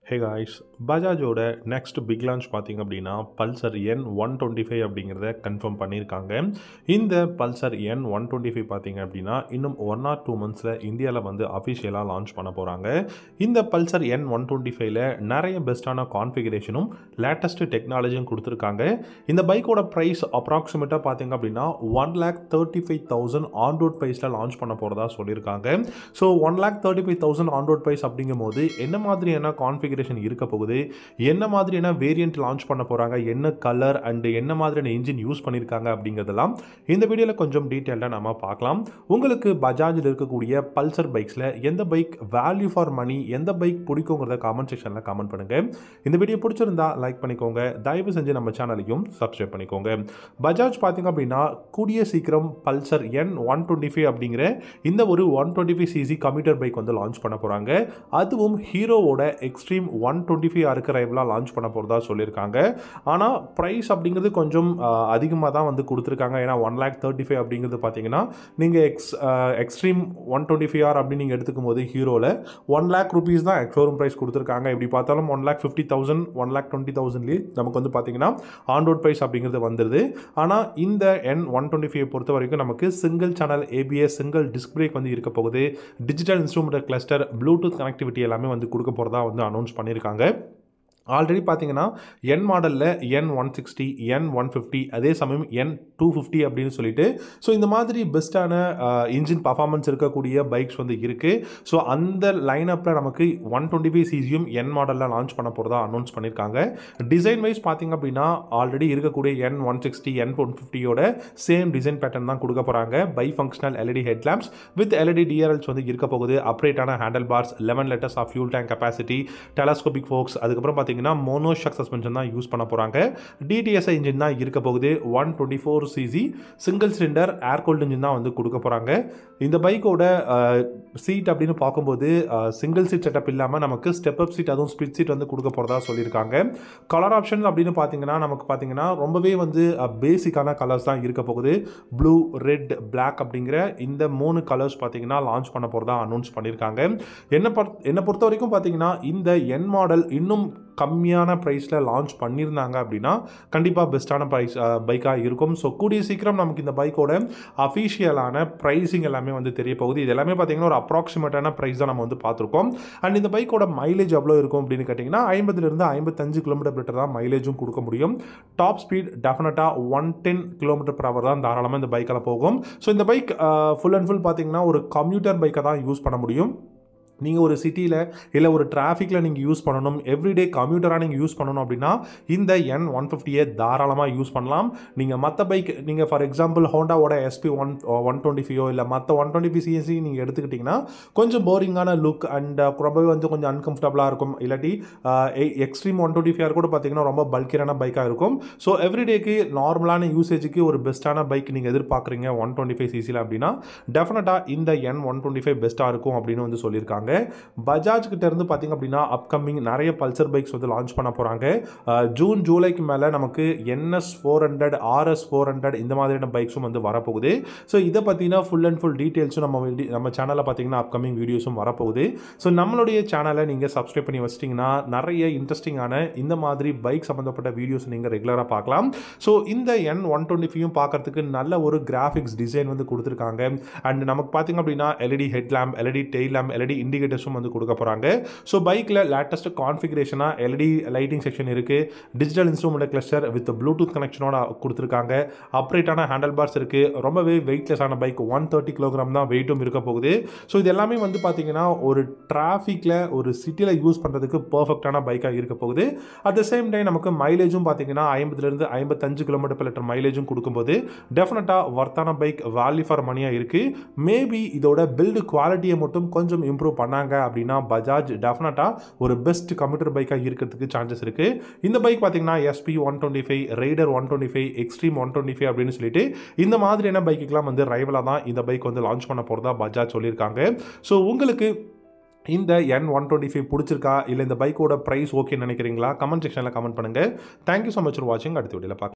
ஹே guys பஜாஜோட next big launch பார்த்தீங்க அப்படின்னா Pulsar N one twenty five அப்படிங்கிறத கன்ஃபார்ம் பண்ணியிருக்காங்க இந்த Pulsar N one twenty five பார்த்தீங்க அப்படின்னா இன்னும் ஒன் ஆர் டூ மந்த்ஸில் இந்தியாவில் வந்து அஃபிஷியலாக லான்ச் பண்ண போகிறாங்க இந்த பல்சர் என் ஒன் டுவெண்ட்டி ஃபைவ்ல நிறைய பெஸ்ட்டான கான்ஃபிகரேஷனும் லேட்டஸ்ட் டெக்னாலஜியும் கொடுத்துருக்காங்க இந்த பைக்கோட ப்ரைஸ் அப்ராக்சிமேட்டாக பார்த்தீங்க அப்படின்னா one lakh thirty five thousand on road ப்ரைஸில் லான்ச் பண்ண போகிறதா சொல்லியிருக்காங்க so one lakh thirty five thousand on road price அப்படிங்கும் போது என்ன மாதிரியான கான்ஃபிகரேஷன் இருக்க போகுது என்ன மாதிரியான வேரியன்ட் லான்ச் பண்ண போகிறாங்க என்ன கலர் அண்ட் என்ன மாதிரியான இன்ஜின் யூஸ் பண்ணியிருக்காங்க அப்படிங்கிறதெல்லாம் இந்த வீடியோவில் கொஞ்சம் டீட்டெயிலாக நம்ம பார்க்கலாம் உங்களுக்கு பஜாஜில் இருக்கக்கூடிய பல்சர் பைக்ஸில் எந்த பைக் வேல்யூ ஃபார் மணி எந்த பைக் பிடிக்குங்கிறத காமெண்ட் செக்ஷனில் கமெண்ட் பண்ணுங்கள் இந்த வீடியோ பிடிச்சிருந்தா லைக் பண்ணிக்கோங்க தயவு செஞ்சு நம்ம சேனலையும் சப்ஸ்கிரைப் பண்ணிக்கோங்க பஜாஜ் பார்த்தீங்க அப்படின்னா கூடிய சீக்கிரம் Pulsar N one twenty five அப்படிங்கிற இந்த ஒரு one twenty five CC computer bike வந்து லான்ச் பண்ண போகிறாங்க அதுவும் ஹீரோவோட எக்ஸ்ட்ரீம் ஒன் டுவெண்ட்டி ஃபைவ் ஆருக்கு ரைவலாக லான்ச் பண்ண போகிறதா சொல்லியிருக்காங்க ஆனால் ப்ரைஸ் அப்படிங்கிறது கொஞ்சம் அதிகமாக தான் வந்து கொடுத்துருக்காங்க ஏன்னா ஒன் லேக் தேர்ட்டி ஃபைவ் அப்படிங்கிறது பார்த்தீங்கன்னா நீங்கள் X Xtreme one twenty five R அப்படின்னு நீங்கள் எடுத்துக்கும் போது ஹீரோவில் ஒன் லேக் ருபீஸ் தான் ஷோரூம் ப்ரைஸ் கொடுத்துருக்காங்க எப்படி பார்த்தாலும் one lakh fifty thousand one lakh twenty தௌசண்ட்லேயே நமக்கு வந்து பார்த்தீங்கன்னா ஆன் ரோட் ப்ரைஸ் அப்படிங்கிறது வந்துடுது ஆனால் இந்த என் ஒன் டுவெண்ட்டி ஃபைவ் பொறுத்த வரைக்கும் நமக்கு single channel ABS single disc brake வந்து இருக்க போகுது digital instrument cluster Bluetooth connectivity எல்லாமே வந்து கொடுக்க போகிறதா வந்து அனௌன்ஸ் பண்ணியிருக்காங்க ஆல்ரெடி பார்த்தீங்கன்னா என் மாடலில் N one sixty N one fifty அதே சமயம் என் டூ ஃபிஃப்டி அப்படின்னு சொல்லிட்டு ஸோ இந்த மாதிரி பெஸ்ட்டான இன்ஜின் பர்ஃபார்மன்ஸ் இருக்கக்கூடிய பைக்ஸ் வந்து இருக்குது ஸோ அந்த லைனப்பில் நமக்கு ஒன் டுவெண்ட்டி ஃபைவ் சிசியும் என் மாடலில் லான்ச் பண்ண போகிறதா அனௌன்ஸ் பண்ணியிருக்காங்க டிசைன் வைஸ் பார்த்தீங்க அப்படின்னா ஆல்ரெடி இருக்கக்கூடிய N one sixty N one ஃபிஃப்டியோட சேம் டிசைன் பேட்டர்ன் தான் கொடுக்க போகிறாங்க bi functional LED headlamps with LED DRLs வந்து இருக்க போகுது அப்ரேட்டான handle bars eleven litres of fuel tank capacity telescopic forks அதுக்கப்புறம் பார்த்தீங்கன்னா பார்த்தீங்கன்னா மோனோஷாக் சஸ்பென்ஷன் தான் யூஸ் பண்ண போகிறாங்க டிடிஎஸ்ஐ இன்ஜின் தான் இருக்க போகுது one twenty four CC single cylinder air cooled engine தான் வந்து கொடுக்க போகிறாங்க இந்த பைக்கோட சீட் அப்படின்னு பார்க்கும்போது சிங்கிள் சீட் செட்டப் இல்லாமல் நமக்கு ஸ்டெப் அப் சீட் அதுவும் ஸ்பிட் சீட் வந்து கொடுக்க போகிறதா சொல்லியிருக்காங்க கலர் ஆப்ஷன் அப்படின்னு பார்த்தீங்கன்னா நமக்கு பார்த்தீங்கன்னா ரொம்பவே வந்து பேசிக்கான கலர்ஸ் தான் இருக்க போகுது ப்ளூ ரெட் பிளாக் அப்படிங்கிற இந்த மூணு கலர்ஸ் பார்த்தீங்கன்னா லான்ச் பண்ண போகிறதா அனௌன்ஸ் பண்ணியிருக்காங்க என்ன என்னை பொறுத்த வரைக்கும் பார்த்தீங்கன்னா இந்த என் மாடல் இன்னும் கம்மியான ப்ரைஸில் லான்ச் பண்ணியிருந்தாங்க அப்படின்னா கண்டிப்பாக பெஸ்ட்டான ப்ரைஸ் பைக்காக இருக்கும் ஸோ கூடிய சீக்கிரம் நமக்கு இந்த பைக்கோட அஃபிஷியலான ப்ரைஸிங் எல்லாமே வந்து தெரிய போகுது இது எல்லாமே பார்த்தீங்கன்னா ஒரு அப்ராக்சிமேட்டான ப்ரைஸ் தான் நம்ம வந்து பார்த்துருக்கோம் அண்ட் இந்த பைக்கோட மைலேஜ் எவ்வளோ இருக்கும் அப்படின்னு கேட்டிங்கன்னா ஐம்பதுலேருந்து ஐம்பத்தஞ்சு கிலோமீட்டர் லிட்டர் தான் மைலேஜும் கொடுக்க முடியும் டாப் ஸ்பீட் டெஃபினட்டாக one ten kilometre per hour தான் தாராளமாக இந்த பைக்கில் போகும் ஸோ இந்த பைக் ஃபுல் அண்ட் ஃபுல் பார்த்தீங்கன்னா ஒரு கம்ப்யூட்டர் பைக்கை தான் யூஸ் பண்ண முடியும் நீங்கள் ஒரு சிட்டியில் இல்லை ஒரு டிராஃபிக்கில் நீங்கள் யூஸ் பண்ணணும் எவ்ரிடே கம்ப்யூட்டராக நீங்கள் யூஸ் பண்ணணும் அப்படின்னா இந்த என் ஒன் ஃபிஃப்டியை தாராளமாக யூஸ் பண்ணலாம் நீங்கள் மற்ற பைக் நீங்கள் ஃபார் எக்ஸாம்பிள் ஹோண்டாவோட எஸ்பி ஒன் ஒன் டுவெண்ட்டி ஃபைவோ இல்லை மற்ற ஒன் டுவெண்ட்டி ஃபைவ் சிஎஸ்சி நீங்கள் எடுத்துக்கிட்டிங்கன்னா கொஞ்சம் போரிங்கான லுக் அண்ட் ரொம்பவே வந்து கொஞ்சம் அன்கம்ஃபர்டபுளாக இருக்கும் இல்லாட்டி எக்ஸ்ட்ரீம் ஒன் டுவெண்ட்டி ஃபைவ் கூட பார்த்தீங்கன்னா ரொம்ப பல்கியரான பைக்காக இருக்கும் ஸோ எவ்ரிடேக்கு நார்மலான யூசேஜுக்கு ஒரு பெஸ்ட்டான பைக் நீங்கள் எதிர்பார்க்குறீங்க ஒன் டுவெண்ட்டி ஃபைவ் சிசியில் அப்படின்னா டெஃபினட்டாக இந்த என் ஒன் டுவெண்ட்டி ஃபைவ் பெஸ்ட்டாக இருக்கும் அப்படின்னு வந்து சொல்லியிருக்காங்க பஜாஜ் கிட்ட இருந்து பார்த்தீங்க அப்படின்னா அப்கமிங் நிறைய பல்சர் பைக்ஸ் வந்து லான்ச் பண்ண போகிறாங்க ஜூன் ஜூலைக்கு மேலே நமக்கு NS four hundred RS four hundred இந்த மாதிரியான பைக்ஸும் வந்து வரப்போகுது ஸோ இதை பார்த்தீங்கன்னா ஃபுல் அண்ட் ஃபுல் டீட்டெயில்ஸும் நம்ம நம்ம சேனலில் பார்த்தீங்கன்னா அப்கமிங் வீடியோஸும் வரப்போகுது ஸோ நம்மளுடைய சேனலை நீங்கள் சப்ஸ்கிரைப் பண்ணி வச்சிட்டிங்கன்னா நிறைய இன்ட்ரெஸ்டிங்கான இந்த மாதிரி பைக் சம்மந்தப்பட்ட வீடியோஸ் நீங்கள் ரெகுலராக பார்க்கலாம் ஸோ இந்த என் ஒன் டுவெண்ட்டி ஃபைவும் பார்க்கறதுக்கு நல்ல ஒரு கிராஃபிக்ஸ் டிசைன் வந்து கொடுத்துருக்காங்க அண்ட் நமக்கு பார்த்தீங்க அப்படின்னா LED head lamp LED tail lamp LED இண்டிகேட்டர்ஸும் வந்து கொடுக்க போகிறாங்க ஸோ பைக்கில் லேட்டஸ்ட் கான்ஃபிகரேஷனாக எல்இடி லைட்டிங் செக்ஷன் இருக்குது digital instrument cluster with Bluetooth கனெக்ஷனோட கொடுத்துருக்காங்க அப்ரேட்டான ஹேண்டல் பார்ஸ் இருக்குது ரொம்பவே வெயிட்லெஸ்ஸான பைக் ஒன் தேர்ட்டி கிலோகிராம் தான் வெயிட்டும் இருக்க போகுது ஸோ இது எல்லாமே வந்து பார்த்தீங்கன்னா ஒரு டிராஃபிக்கில் ஒரு சிட்டியில் யூஸ் பண்ணுறதுக்கு பர்ஃபெக்டான பைக்காக இருக்க போகுது அட் த சேம் டைம் நமக்கு மைலேஜும் பார்த்தீங்கன்னா ஐம்பதுலேருந்து ஐம்பத்தஞ்சு கிலோமீட்டர் per லிட்டர் மைலேஜும் கொடுக்கும்போது டெஃபினட்டாக ஒர்த்தான பைக் வேல்யூ ஃபார் மணியாக இருக்குது மேபி இதோட பில்டு குவாலிட்டியை மட்டும் கொஞ்சம் இம்ப்ரூவ் பண்ணாங்க அப்படின்னா பஜாஜ் டெஃபினட்டாக ஒரு பெஸ்ட் கம்ப்யூட்டர் பைக்காக இருக்கிறதுக்கு சான்சஸ் இருக்குது இந்த பைக் பார்த்தீங்கன்னா SP one twenty five rider one twenty five Xtreme one twenty five அப்படின்னு சொல்லிட்டு இந்த மாதிரியான பைக்குக்கெலாம் வந்து ரைவலாக தான் இந்த பைக் வந்து லான்ச் பண்ண போகிறதா பஜாஜ் சொல்லியிருக்காங்க ஸோ உங்களுக்கு இந்த என் ஒன் டுவெண்ட்டி ஃபைவ் பிடிச்சிருக்கா இல்லை இந்த பைக்கோட ப்ரைஸ் ஓகே நினைக்கிறீங்களா கமெண்ட் செக்ஷனில் கமெண்ட் பண்ணுங்கள் தேங்க்யூ ஸோ மச் ஃபார் வாட்சிங் அடுத்த வீடியோவில் பார்க்கலாம்